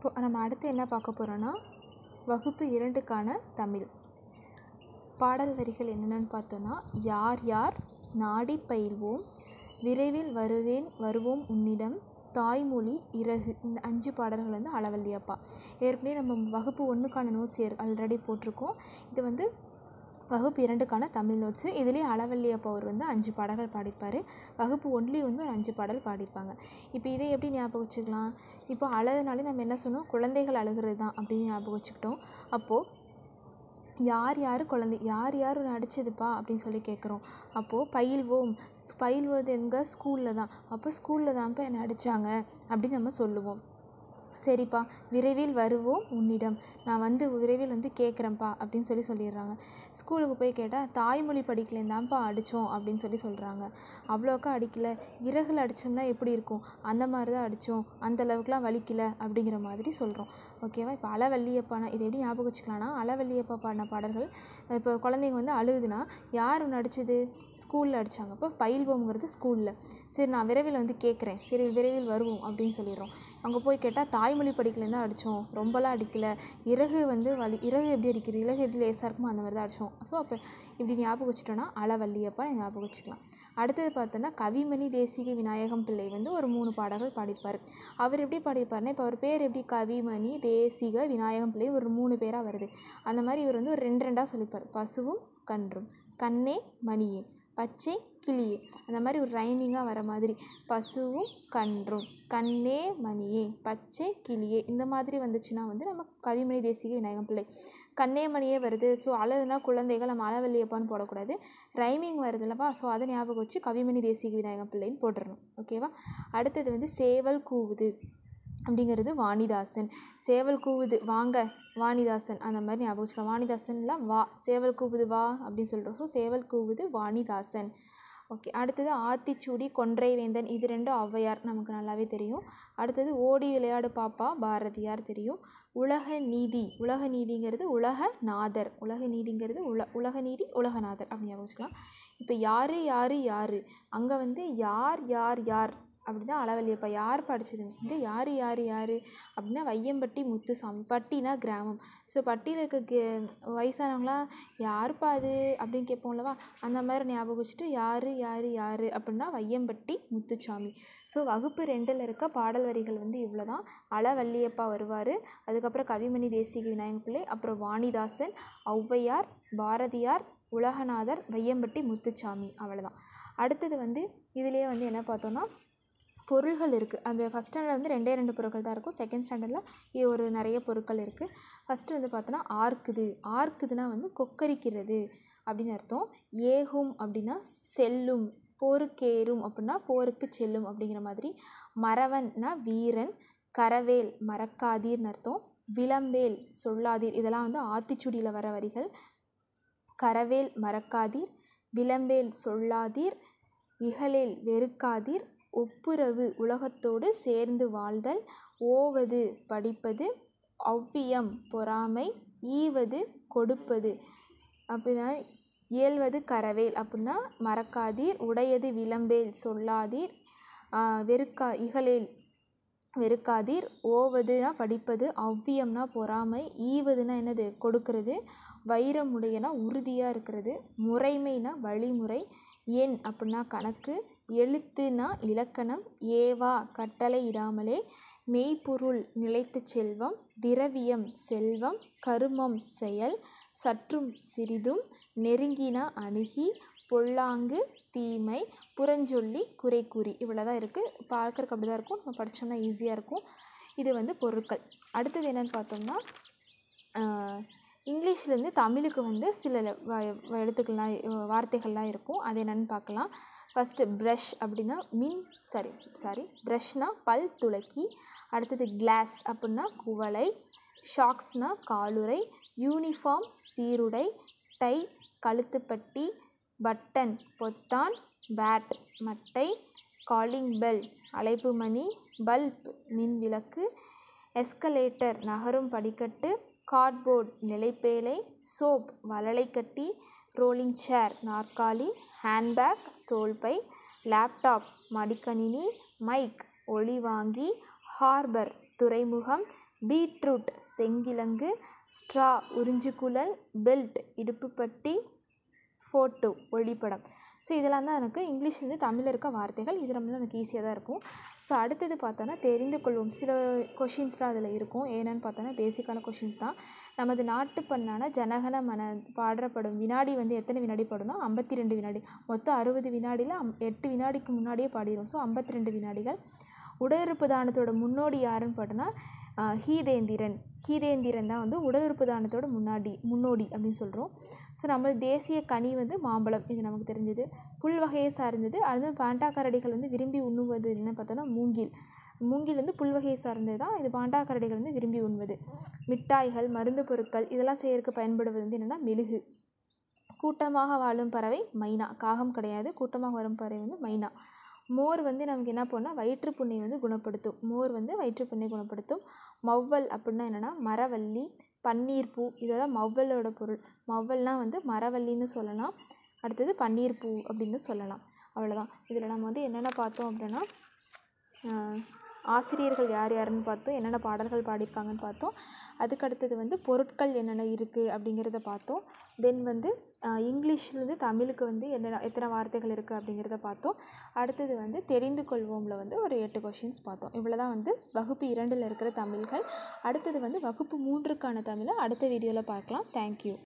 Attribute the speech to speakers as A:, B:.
A: இப்போ நம்ம அடுத்து என்ன பார்க்க போகிறோன்னா வகுப்பு இரண்டுக்கான தமிழ் பாடல் வரிகள் என்னென்னு பார்த்தோன்னா யார் யார் நாடி பயில்வோம் விரைவில் வருவேன் வருவோம் உன்னிடம் தாய்மொழி இறகு இந்த அஞ்சு பாடல்கள் வந்து அளவல்லியப்பா ஏற்கனவே நம்ம வகுப்பு ஒன்றுக்கான நோட்ஸ் ஏற் ஆல்ரெடி போட்டிருக்கோம் இது வந்து வகுப்பு இரண்டுக்கான தமிழ் நோட்ஸு இதுலேயே அளவல்லியப்பா அவர் வந்து அஞ்சு பாடல்கள் பாடியிருப்பார் வகுப்பு ஒன்லேயும் வந்து ஒரு அஞ்சு பாடல் பாடியிருப்பாங்க இப்போ இதை எப்படி ஞாபகம் வச்சுக்கலாம் இப்போ அழகுனாலே நம்ம என்ன சொன்னோம் குழந்தைகள் அழுகிறது தான் அப்படின்னு ஞாபகம் வச்சுக்கிட்டோம் அப்போது யார் யார் குழந்தை யார் யார் நடிச்சதுப்பா அப்படின்னு சொல்லி கேட்குறோம் அப்போது பயில்வோம் ஸ் பயில்வது எங்கே ஸ்கூலில் தான் அப்போ ஸ்கூலில் தான்ப்பா என்னை அடித்தாங்க அப்படின்னு நம்ம சொல்லுவோம் சரிப்பா விரைவில் வருவோம் உன்னிடம் நான் வந்து விரைவில் வந்து கேட்குறேன்ப்பா அப்படின்னு சொல்லி சொல்லிடுறாங்க ஸ்கூலுக்கு போய் கேட்டால் தாய்மொழி படிக்கலேருந்தான்ப்பா அடித்தோம் அப்படின்னு சொல்லி சொல்கிறாங்க அவ்வளோக்கா அடிக்கல இறகுல அடித்தோம்னா எப்படி இருக்கும் அந்த மாதிரி தான் அடித்தோம் அந்த அளவுக்குலாம் வலிக்கல அப்படிங்கிற மாதிரி சொல்கிறோம் ஓகேவா இப்போ அளவல்லியப்பானா இதை எப்படி ஞாபகம் வச்சுக்கலாம்னா அளவல்லியப்பா பாடின பாடல்கள் இப்போ குழந்தைங்க வந்து அழுகுதுன்னா யார் நடிச்சது ஸ்கூலில் அடித்தாங்க அப்போ பயில்வோம்ங்கிறது ஸ்கூலில் சரி நான் விரைவில் வந்து கேட்குறேன் சரி விரைவில் வருவோம் அப்படின்னு சொல்லிடுறோம் அங்கே போய் கேட்டால் தாய்மொழி படிக்கலேருந்து தான் அடித்தோம் ரொம்பலாம் அடிக்கல இறகு வந்து வலி இறகு எப்படி அடிக்கிறது இறகு எப்படி லேசாக இருக்குமோ அந்த மாதிரி தான் அடித்தோம் ஸோ அப்போ இப்படி ஞாபகம் வச்சுட்டோன்னா அளவல்லியப்பா ஞாபகம் வச்சுக்கலாம் அடுத்தது பார்த்தோன்னா கவிமணி தேசிக விநாயகம் பிள்ளை வந்து ஒரு மூணு பாடல்கள் பாடியிருப்பார் அவர் எப்படி பாடியிருப்பாருன்னா இப்போ அவர் பேர் எப்படி கவிமணி தேசிக விநாயகம் பிள்ளை ஒரு மூணு பேராக வருது அந்த மாதிரி இவர் வந்து ஒரு ரெண்டு ரெண்டாக சொல்லியிருப்பார் பசுவும் கன்றும் கண்ணே மணியே பச்சை கிளியே அந்த மாதிரி ஒரு ரைமிங்காக வர மாதிரி பசுவும் கன்றும் கண்ணே மணியே பச்சை கிளியே இந்த மாதிரி வந்துச்சுன்னா வந்து நம்ம கவிமணி தேசிக விநாயகம் பிள்ளை கண்ணே மணியே வருது ஸோ அழகுனா குழந்தைகள் நம்ம அளவல்லியப்பான்னு போடக்கூடாது ரைமிங் வருதுல்லப்பா ஸோ அதை ஞாபகம் வச்சு கவிமணி தேசிக விநாயகம் பிள்ளைன்னு போட்டுடணும் ஓகேவா அடுத்தது வந்து சேவல் கூவுது அப்படிங்கிறது வாணிதாசன் சேவல் கூவுது வாங்க வாணிதாசன் அந்த மாதிரி ஞாபகம் வச்சுக்கலாம் வாணிதாசன்லாம் வா சேவல் கூவுது வா அப்படின்னு சொல்கிறோம் ஸோ சேவல் கூவுது வாணிதாசன் ஓகே அடுத்தது ஆத்திச்சூடி கொன்றை வேந்தன் இது ரெண்டும் ஔவையார் நமக்கு நல்லாவே தெரியும் அடுத்தது ஓடி விளையாடு பாப்பா பாரதியார் தெரியும் உலக நீதி உலக நீதிங்கிறது உலக நாதர் உலக நீதிங்கிறது உல உலக நீதி உலகநாதர் அப்படி ஞாபகம் வச்சுக்கலாம் இப்போ யார் யார் யார் அங்கே வந்து யார் யார் யார் அப்படின்னா அளவல்லியப்பா யார் படித்தது இங்கே யார் யார் யார் அப்படின்னா வையம்பட்டி முத்துசாமி பட்டினா கிராமம் ஸோ பட்டியில் இருக்க கே வயசானவங்களாம் யாருப்பா அது அப்படின்னு கேட்போம்லவா அந்த மாதிரி ஞாபகம் வச்சுட்டு யார் யார் யார் அப்படின்னா வையம்பட்டி முத்துசாமி ஸோ வகுப்பு ரெண்டில் இருக்க பாடல் வரிகள் வந்து இவ்வளோ தான் அளவல்லியப்பா வருவார் அதுக்கப்புறம் கவிமணி தேசிக விநாயகம் பிள்ளை அப்புறம் வாணிதாசன் ஔவையார் பாரதியார் உலகநாதர் வையம்பட்டி முத்துசாமி அவ்வளோதான் அடுத்தது வந்து இதுலேயே வந்து என்ன பார்த்தோன்னா பொருள்கள் இருக்குது அந்த ஃபஸ்ட் ஸ்டாண்டர்ட் வந்து ரெண்டே ரெண்டு பொருட்கள் தான் இருக்கும் செகண்ட் ஸ்டாண்டர்டில் இது ஒரு நிறைய பொருட்கள் இருக்குது ஃபஸ்ட்டு வந்து பார்த்தோன்னா ஆர்க்குது ஆர்க்குதுன்னா வந்து கொக்கரிக்கிறது அப்படின்னு அர்த்தம் ஏகும் அப்படின்னா செல்லும் போருக்கேறும் அப்படின்னா போருக்கு செல்லும் அப்படிங்கிற மாதிரி மறவன்னா வீரன் கரவேல் மறக்காதீர்னு அர்த்தம் விளம்பேல் சொல்லாதீர் இதெல்லாம் வந்து ஆத்திச்சுடியில் வர வரிகள் கரவேல் மறக்காதீர் விளம்பேல் சொல்லாதீர் இகழேல் வெறுக்காதீர் ஒப்புரவு உலகத்தோடு சேர்ந்து வாழ்தல் ஓவது படிப்பது ஒவ்வியம் பொறாமை ஈவது கொடுப்பது அப்படின்னா இயல்வது கரவேல் அப்படின்னா மறக்காதீர் உடையது விளம்பேல் சொல்லாதீர் வெறுக்கா இகழேல் வெறுக்காதீர் ஓவதுனா படிப்பது ஒவ்வியம்னா பொறாமை ஈவதுனா என்னது கொடுக்கறது வைரமுடையனா உறுதியாக இருக்கிறது முறைமைனா வழிமுறை எண் அப்படின்னா கணக்கு எழுத்துனா இலக்கணம் ஏவா கட்டளை இடாமலே மெய்ப்பொருள் நிலைத்த செல்வம் திரவியம் செல்வம் கருமம் செயல் சற்றும் சிறிதும் நெருங்கினா அணுகி பொல்லாங்கு தீமை புறஞ்சொல்லி குறை கூறி இவ்வளோ தான் இருக்குது பார்க்குறக்கு அப்படி தான் இருக்கும் நம்ம படித்தோம்னா ஈஸியாக இருக்கும் இது வந்து பொருட்கள் அடுத்தது என்னென்னு பார்த்தோம்னா இங்கிலீஷ்லேருந்து தமிழுக்கு வந்து சில எழுத்துக்கள்லாம் வார்த்தைகள்லாம் இருக்கும் அது என்னென்னு பார்க்கலாம் ஃபஸ்ட்டு ப்ரஷ் அப்படின்னா மின் சாரி சாரி ப்ரஷ்னா பல் துளக்கி அடுத்தது கிளாஸ் அப்படின்னா குவளை ஷாக்ஸ்னால் காலுறை யூனிஃபார்ம் சீருடை டை கழுத்துப்பட்டி பட்டன் பொத்தான் பேட் மட்டை காலிங் பெல் அழைப்பு மணி பல்ப் மின் விளக்கு எஸ்கலேட்டர் நகரும் படிக்கட்டு கார்ட்போர்ட் நிலைப்பேலை சோப் வளலைக்கட்டி ரோலிங் சேர் நாற்காலி ஹேண்ட்பேக் தோள்பை லேப்டாப் மடிக்கணினி மைக் ஒளிவாங்கி ஹார்பர் துறைமுகம் பீட்ரூட் செங்கிழங்கு ஸ்ட்ரா உறிஞ்சுக்குழல் பெல்ட் இடுப்புப்பட்டி ஃபோட்டோ ஒளிப்படம் ஸோ இதெல்லாம் தான் எனக்கு இங்கிலீஷ்லேருந்து தமிழில் இருக்க வார்த்தைகள் இது நம்மளால் எனக்கு ஈஸியாக தான் இருக்கும் ஸோ அடுத்தது பார்த்தோன்னா தெரிந்து கொள்வோம் சில கொஷின்ஸ்லாம் அதில் இருக்கும் என்னென்னு பார்த்தோன்னா பேசிக்கான கொஷின்ஸ் தான் நமது நாட்டுப்பண்ணான ஜனகன மன பாடப்படும் வினாடி வந்து எத்தனை வினாடி பாடணும் ஐம்பத்தி ரெண்டு வினாடி மொத்தம் அறுபது வினாடியில் அம் எட்டு வினாடிக்கு முன்னாடியே பாடிடும் ஸோ ஐம்பத்தி ரெண்டு வினாடிகள் உடலுறுப்பு தானத்தோட முன்னோடி யாருன்னு பார்த்தோன்னா ஹீதேந்திரன் ஹீதேந்திரன் தான் வந்து உடலுறுப்பு தானத்தோட முன்னாடி முன்னோடி அப்படின்னு சொல்கிறோம் ஸோ நம்ம தேசிய கனி வந்து மாம்பழம் இது நமக்கு தெரிஞ்சது புல் வகையை சார்ந்தது அடுத்து பாண்டாக்கரடிகள் வந்து விரும்பி உண்ணுவது என்ன பார்த்தோன்னா மூங்கில் மூங்கில் வந்து புல் வகையை சார்ந்தது தான் இது பாண்டாக்கரடிகள் வந்து விரும்பி உண்ணுவது மிட்டாய்கள் மருந்து பொருட்கள் இதெல்லாம் செய்யறதுக்கு பயன்படுவது வந்து என்னென்னா மெழுகு கூட்டமாக வாழும் பறவை மைனா காகம் கிடையாது கூட்டமாக வரும் பறவை வந்து மைனா மோர் வந்து நமக்கு என்ன பண்ணால் வயிற்றுப்புண்ணை வந்து குணப்படுத்தும் மோர் வந்து வயிற்றுப்புண்ணை குணப்படுத்தும் மௌவல் அப்படின்னா என்னென்னா மரவள்ளி பன்னீர் பூ இதெல்லாம் மௌவலோட பொருள் மௌவல்னால் வந்து மரவள்ளின்னு சொல்லலாம் அடுத்தது பன்னீர் பூ அப்படின்னு சொல்லலாம் அவ்வளோதான் இதில் நம்ம வந்து என்னென்ன பார்த்தோம் அப்படின்னா ஆசிரியர்கள் யார் யாருன்னு பார்த்தோம் என்னென்ன பாடல்கள் பாடியிருக்காங்கன்னு பார்த்தோம் அதுக்கு அடுத்தது வந்து பொருட்கள் என்னென்ன இருக்குது அப்படிங்கிறத பார்த்தோம் தென் வந்து இங்கிலீஷ்லேருந்து தமிழுக்கு வந்து என்னென்ன எத்தனை வார்த்தைகள் இருக்குது அப்படிங்கிறத பார்த்தோம் அடுத்தது வந்து தெரிந்து கொள்வோமில் வந்து ஒரு எட்டு கொஷின்ஸ் பார்த்தோம் இவ்வளோ தான் வந்து வகுப்பு இரண்டில் இருக்கிற தமிழ்கள் அடுத்தது வந்து வகுப்பு மூன்றுக்கான தமிழை அடுத்த வீடியோவில் பார்க்கலாம் தேங்க்யூ